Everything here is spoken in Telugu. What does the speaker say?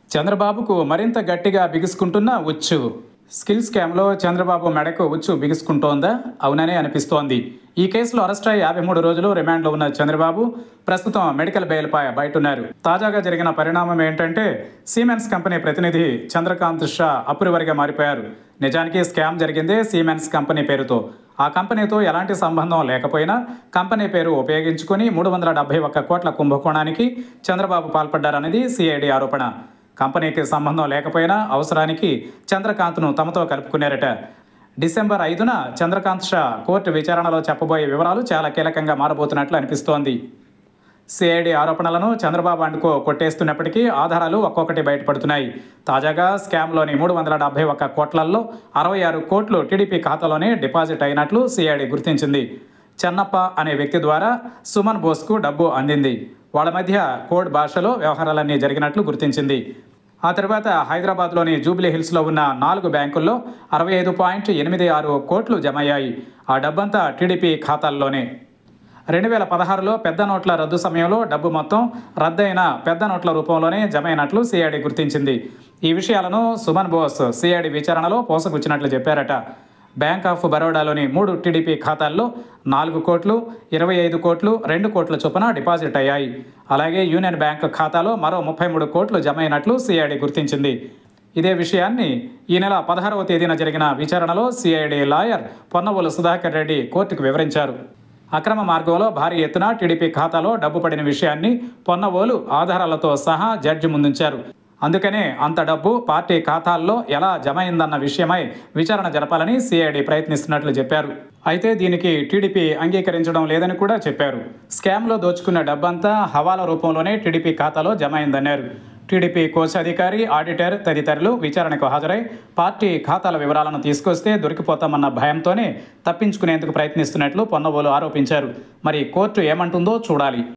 చంద్రబాబుకు మరింత గట్టిగా బిగుసుకుంటున్న ఉచ్చు స్కిల్ స్కామ్లో చంద్రబాబు మెడకు ఉచ్చు బిగుసుకుంటోందా అవుననే అనిపిస్తోంది ఈ కేసులో అరెస్ట్ అయి యాభై మూడు రోజులు రిమాండ్లో ఉన్న చంద్రబాబు ప్రస్తుతం మెడికల్ బెయిల్పై బయటున్నారు తాజాగా జరిగిన పరిణామం ఏంటంటే సీమెన్స్ కంపెనీ ప్రతినిధి చంద్రకాంత్ షా అప్రూవర్గా మారిపోయారు నిజానికి స్కామ్ జరిగిందే సీమెన్స్ కంపెనీ పేరుతో ఆ కంపెనీతో ఎలాంటి సంబంధం లేకపోయినా కంపెనీ పేరు ఉపయోగించుకుని మూడు వందల డెబ్బై ఒక్క కోట్ల కుంభకోణానికి చంద్రబాబు పాల్పడ్డారనేది సిఐడి ఆరోపణ కంపెనీకి సంబంధం లేకపోయినా అవసరానికి చంద్రకాంత్ను తమతో కలుపుకున్నారట డిసెంబర్ ఐదున చంద్రకాంత్ షా కోర్టు విచారణలో చెప్పబోయే వివరాలు చాలా కీలకంగా మారబోతున్నట్లు అనిపిస్తోంది సిఐడి ఆరోపణలను చంద్రబాబు అండుకో కొట్టేస్తున్నప్పటికీ ఆధారాలు ఒక్కొక్కటి బయటపడుతున్నాయి తాజాగా స్కామ్లోని మూడు వందల డెబ్బై ఒక్క కోట్లల్లో అరవై ఆరు కోట్లు టీడీపీ ఖాతాలోనే డిపాజిట్ అయినట్లు సిఐడి గుర్తించింది చెన్నప్ప అనే వ్యక్తి ద్వారా సుమన్ బోస్కు డబ్బు అందింది వాళ్ళ మధ్య కోడ్ భాషలో వ్యవహారాలన్నీ జరిగినట్లు గుర్తించింది ఆ తర్వాత హైదరాబాద్లోని జూబ్లీ హిల్స్లో ఉన్న నాలుగు బ్యాంకుల్లో అరవై ఐదు పాయింట్ ఎనిమిది ఆరు కోట్లు జమ అయ్యాయి ఆ డబ్బంతా టీడీపీ ఖాతాల్లోనే రెండు వేల పదహారులో పెద్ద నోట్ల రద్దు సమయంలో డబ్బు మొత్తం రద్దయిన పెద్ద నోట్ల రూపంలోనే జమ అయినట్లు సిఐడి గుర్తించింది ఈ విషయాలను సుమన్ బోస్ సిఐడి విచారణలో పోసగుచ్చినట్లు చెప్పారట బ్యాంక్ ఆఫ్ బరోడాలోని మూడు టీడీపీ ఖాతాల్లో నాలుగు కోట్లు ఇరవై ఐదు కోట్లు రెండు కోట్ల చొప్పున డిపాజిట్ అయ్యాయి అలాగే యూనియన్ బ్యాంక్ ఖాతాలో మరో ముప్పై మూడు కోట్లు జమ అయినట్లు సిఐడి గుర్తించింది ఇదే విషయాన్ని ఈ నెల పదహారవ తేదీన జరిగిన విచారణలో సిఐడి లాయర్ పొన్నవోలు సుధాకర్ రెడ్డి కోర్టుకు వివరించారు అక్రమ మార్గంలో భారీ ఎత్తున టీడీపీ ఖాతాలో డబ్బు పడిన విషయాన్ని పొన్నవోలు ఆధారాలతో సహా జడ్జి ముందుంచారు అందుకనే అంత డబ్బు పార్టీ ఖాతాల్లో ఎలా జమ అయిందన్న విషయమై విచారణ జరపాలని సిఐడి ప్రయత్నిస్తున్నట్లు చెప్పారు అయితే దీనికి టీడీపీ అంగీకరించడం లేదని కూడా చెప్పారు స్కామ్లో దోచుకున్న డబ్బంతా హవాలా రూపంలోనే టీడీపీ ఖాతాలో జమ అయిందన్నారు టీడీపీ కోశాధికారి ఆడిటర్ తదితరులు విచారణకు హాజరై పార్టీ ఖాతాల వివరాలను తీసుకొస్తే దొరికిపోతామన్న భయంతోనే తప్పించుకునేందుకు ప్రయత్నిస్తున్నట్లు పొన్నవోలు ఆరోపించారు మరి కోర్టు ఏమంటుందో చూడాలి